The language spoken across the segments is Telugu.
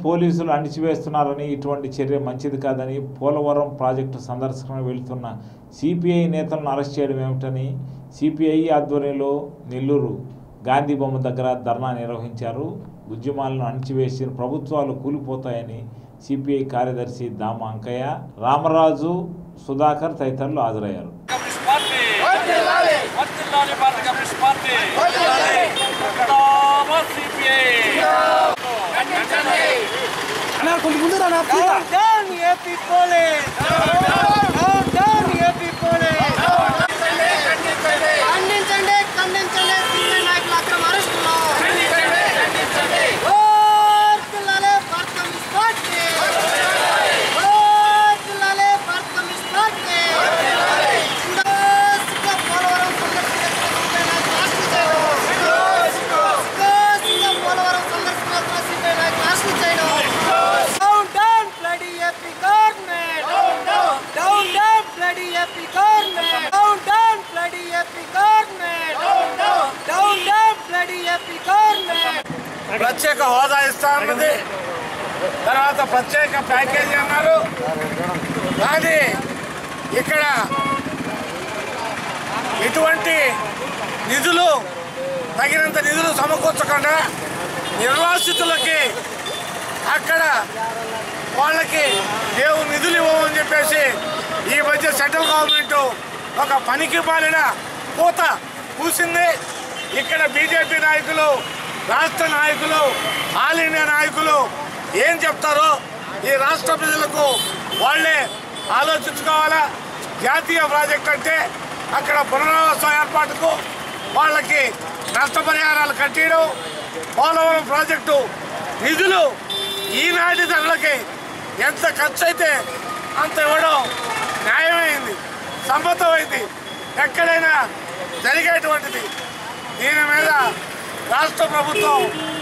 పోలీసులు అణిచివేస్తున్నారని ఇటువంటి చర్య మంచిది కాదని పోలవరం ప్రాజెక్టు సందర్శన వెళ్తున్న సిపిఐ నేతలను అరెస్ట్ చేయడం ఏమిటని సిపిఐ ఆధ్వర్యంలో నెల్లూరు గాంధీ బొమ్మ దగ్గర ధర్నా నిర్వహించారు ఉద్యమాలను అణిచివేసిన ప్రభుత్వాలు కూలిపోతాయని సిపిఐ కార్యదర్శి దామ అంకయ్య రామరాజు సుధాకర్ తదితరులు హాజరయ్యారు కమ్యూనిస్ట్ పార్టీ వర్ధిల్లాలి భారత కమ్యూనిస్ట్ పార్టీ జిందాబాద్ CPI Down, down, AP police! Down, down, AP police! ఖండించండి ఖండించండి సీనియర్ నాయకుల అక్రమ అరెస్టులు వర్ధిల్లాలి భారత కమ్యూనిస్ట్ పార్టీ వర్ధిల్లాలి భారత కమ్యూనిస్ట్ పార్టీ సిగ్గా పోలవరం సందర్శించిన పోలవరం సందర్శించిన సిపిఐ నాయకులు అరెస్టు చేయడం Down, down, bloody AP government! Down, down, bloody AP government! Down, down, bloody AP government! Down, down, bloody AP government! ప్రత్యేక హోదా ఇస్తామన్నది తర్వాత ప్రత్యేక ప్యాకేజీ అన్నారు కానీ ఇక్కడ ఇటువంటి నిధులు తగినంత నిధులు సమకూర్చకుండా నిర్వాసితులకి అక్కడ వాళ్ళకి లేవు నిధులు ఇవ్వమని చెప్పేసి ఈ మధ్య సెంట్రల్ గవర్నమెంట్ ఒక పనికి పాలిన పూత పూసింది ఇక్కడ బీజేపీ నాయకులు రాష్ట్ర నాయకులు ఆల్ ఇండియా నాయకులు ఏం చెప్తారో ఈ రాష్ట్ర ప్రజలకు వాళ్ళే ఆలోచించుకోవాలా జాతీయ ప్రాజెక్ట్ అంటే అక్కడ పునరావాస ఏర్పాటుకు వాళ్ళకి నష్టపరిహారాలు కట్టేయడం పోలవరం ప్రాజెక్టు నిధులు ఈనాటి ధరలకి ఎంత ఖర్చు అయితే అంత ఇవ్వడం న్యాయమైంది సమ్మతమైంది ఎక్కడైనా జరిగేటువంటిది దీని మీద రాష్ట్ర ప్రభుత్వం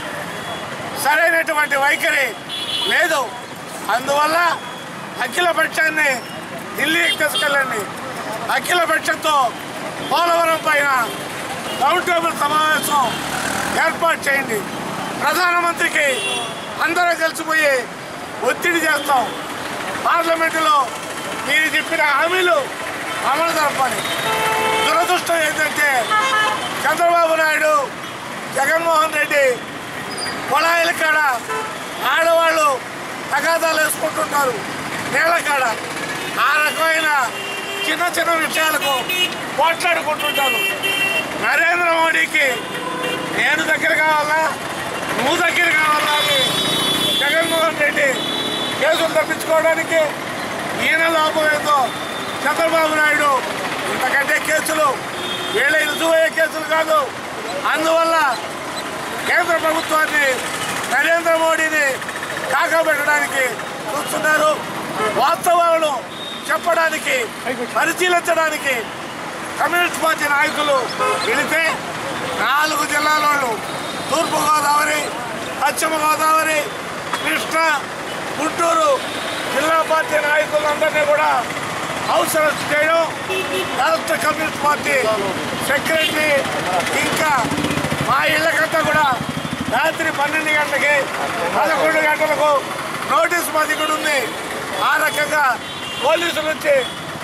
సరైనటువంటి వైఖరి లేదు అందువల్ల అఖిల పక్షాన్ని ఢిల్లీకి తీసుకెళ్ళండి అఖిల పక్షంతో పోలవరం పైన రౌండ్ టేబుల్ సమావేశం ఏర్పాటు చేయండి ప్రధానమంత్రికి అందరూ కలిసిపోయి ఒత్తిడి చేస్తాం పార్లమెంటులో మీరు చెప్పిన హామీలు అమలు జరపాలి దురదృష్టం ఏంటంటే చంద్రబాబు నాయుడు జగన్మోహన్ రెడ్డి పొలాయిల కాడ ఆడవాళ్ళు తగాదాలు వేసుకుంటుంటారు నేల కాడ ఆ రకమైన చిన్న చిన్న విషయాలకు పోట్లాడుకుంటుంటారు నరేంద్ర మోడీకి నేను దగ్గర కావాలా నువ్వు దగ్గర కావాలా అని జగన్మోహన్ రెడ్డి కేసులు తప్పించుకోవడానికి ఈయన లాభం ఏందో చంద్రబాబు నాయుడు ఇంతకంటే కేసులు వీళ్ళ రుజువయ్యే కేసులు కాదు అందువల్ల కేంద్ర ప్రభుత్వాన్ని నరేంద్ర మోడీని కాకబెట్టడానికి చూస్తున్నారు వాస్తవాలను చెప్పడానికి పరిశీలించడానికి కమ్యూనిస్ట్ పార్టీ నాయకులు వెళితే నాలుగు జిల్లాల వాళ్ళు తూర్పుగోదావరి పశ్చిమ గోదావరి కృష్ణా గుంటూరు జిల్లా పార్టీ నాయకులందరినీ కూడా హౌస్ అరెస్ట్ చేయడం రాష్ట్ర కమ్యూనిస్ట్ పార్టీ సెక్రటరీ ఇంకా మా ఇళ్ళకంతా కూడా రాత్రి పన్నెండు గంటలకి పదకొండు గంటలకు నోటీస్ మాది కూడా ఉంది ఆ రకంగా పోలీసులు వచ్చి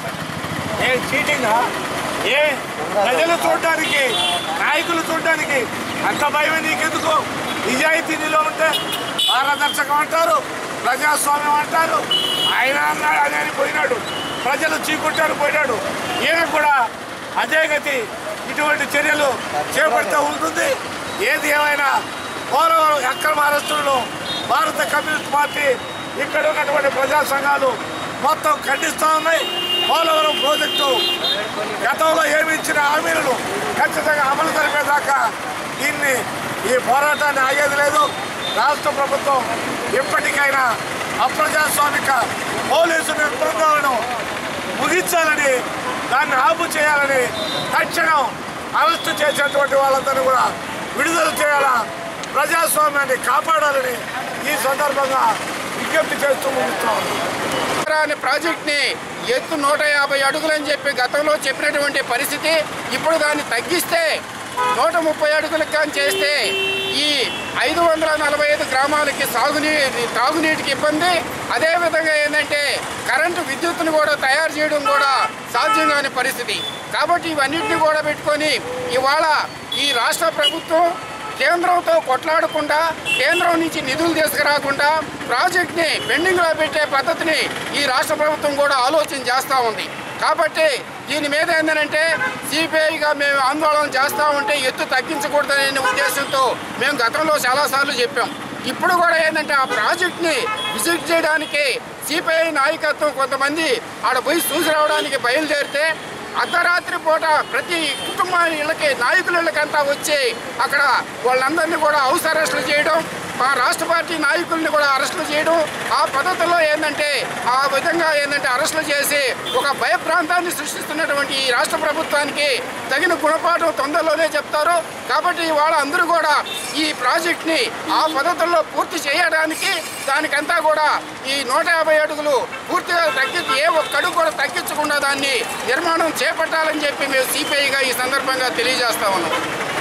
ఏ చీటింగా ఏ ప్రజలు చూడడానికి నాయకులు చూడడానికి అంత భయం నీకెందుకు నిజాయితీ నీలో ఉంటే పారదర్శకం అంటారు ప్రజాస్వామ్యం అంటారు ఆయన అన్నాడు అదే అని పోయినాడు ప్రజలు చీకొట్టారు పోయినాడు ఈయన కూడా అదే గతి ఇటువంటి చర్యలు చేపడుతూ ఉంటుంది ఏది ఏమైనా పోలవరం అక్రమ అరెస్టులను భారత కమ్యూనిస్ట్ పార్టీ ఇక్కడ ఉన్నటువంటి ప్రజా సంఘాలు మొత్తం ఖండిస్తూ ఉన్నాయి పోలవరం ప్రాజెక్టు గతంలో ఏమి ఇచ్చిన హామీలను ఖచ్చితంగా అమలు జరిపేదాకా దీన్ని ఈ పోరాటాన్ని ఆగేది లేదు రాష్ట్ర ప్రభుత్వం ఇప్పటికైనా అప్రజాస్వామిక పోలీసు నిర్బంధాలను ముగించాలని దాన్ని ఆపు చేయాలని తక్షణం అరెస్టు చేసేటువంటి వాళ్ళందరినీ కూడా విడుదల చేయాలా ప్రజాస్వామ్యాన్ని కాపాడాలని ఈ సందర్భంగా విజ్ఞప్తి చేస్తూ ముగిస్తాం అనే ప్రాజెక్ట్ని ఎత్తు నూట యాభై అడుగులని చెప్పి గతంలో చెప్పినటువంటి పరిస్థితి ఇప్పుడు దాన్ని తగ్గిస్తే నూట ముప్పై అడుగులకు కానీ చేస్తే ఈ ఐదు వందల నలభై ఐదు గ్రామాలకి సాగునీ తాగునీటికి ఇబ్బంది అదేవిధంగా ఏంటంటే కరెంటు విద్యుత్తును కూడా తయారు చేయడం కూడా సాధ్యం కాని పరిస్థితి కాబట్టి ఇవన్నింటినీ కూడా పెట్టుకొని ఇవాళ ఈ రాష్ట్ర ప్రభుత్వం కేంద్రంతో కొట్లాడకుండా కేంద్రం నుంచి నిధులు తీసుకురాకుండా ప్రాజెక్ట్ని పెండింగ్లో పెట్టే పద్ధతిని ఈ రాష్ట్ర ప్రభుత్వం కూడా ఆలోచన చేస్తూ ఉంది కాబట్టి దీని మీద ఏంటంటే సిపిఐగా మేము ఆందోళన చేస్తూ ఉంటే ఎత్తు తగ్గించకూడదనే ఉద్దేశంతో మేము గతంలో చాలాసార్లు చెప్పాం ఇప్పుడు కూడా ఏంటంటే ఆ ప్రాజెక్ట్ని విజిట్ చేయడానికి సిపిఐ నాయకత్వం కొంతమంది ఆడ పోయి చూసి రావడానికి బయలుదేరితే అర్ధరాత్రి పూట ప్రతి కుటుంబ ఇళ్ళకి నాయకుల ఇళ్ళకంతా వచ్చి అక్కడ వాళ్ళందరినీ కూడా హౌస్ అరెస్టులు చేయడం మా రాష్ట్ర పార్టీ నాయకుల్ని కూడా అరెస్టులు చేయడం ఆ పద్ధతిలో ఏంటంటే ఆ విధంగా ఏంటంటే అరెస్టులు చేసి ఒక భయప్రాంతాన్ని సృష్టిస్తున్నటువంటి ఈ రాష్ట్ర ప్రభుత్వానికి తగిన గుణపాఠం తొందరలోనే చెప్తారు కాబట్టి ఇవాళ అందరూ కూడా ఈ ప్రాజెక్ట్ని ఆ పద్ధతుల్లో పూర్తి చేయడానికి దానికంతా కూడా ఈ నూట యాభై అడుగులు పూర్తిగా తగ్గించి ఏ ఒక్క అడుగు కూడా తగ్గించకుండా దాన్ని నిర్మాణం చేపట్టాలని చెప్పి మేము సిపిఐగా ఈ సందర్భంగా తెలియజేస్తా ఉన్నాం